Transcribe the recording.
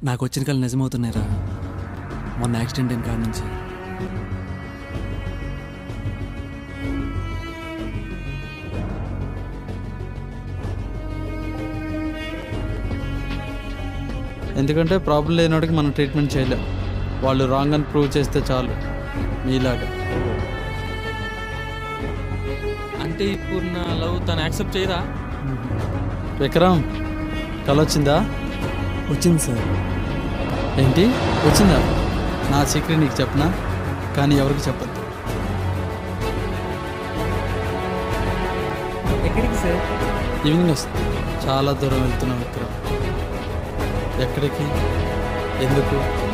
నాకు వచ్చిన కళ్ళు నిజమవుతున్నాయిరా మొన్న యాక్సిడెంట్ అయిన కాడి నుంచి ఎందుకంటే ప్రాబ్లం లేనివాడికి మనం ట్రీట్మెంట్ చేయలేం వాళ్ళు రాంగ్ అని ప్రూవ్ చేస్తే చాలు మీలాగా అంటే ఇప్పుడు నా లవ్ తను యాక్సెప్ట్ చేయదా విక్రమ్ కల వచ్చిందా వచ్చింది సార్ ఏంటి వచ్చిందా నా సీక్రెట్ నీకు చెప్పనా కానీ ఎవరికి చెప్పద్దు ఎక్కడికి సార్ ఈవినింగ్ వస్తుంది చాలా దూరం వెళ్తున్నాం విక్రమ్ ఎక్కడికి ఎందుకు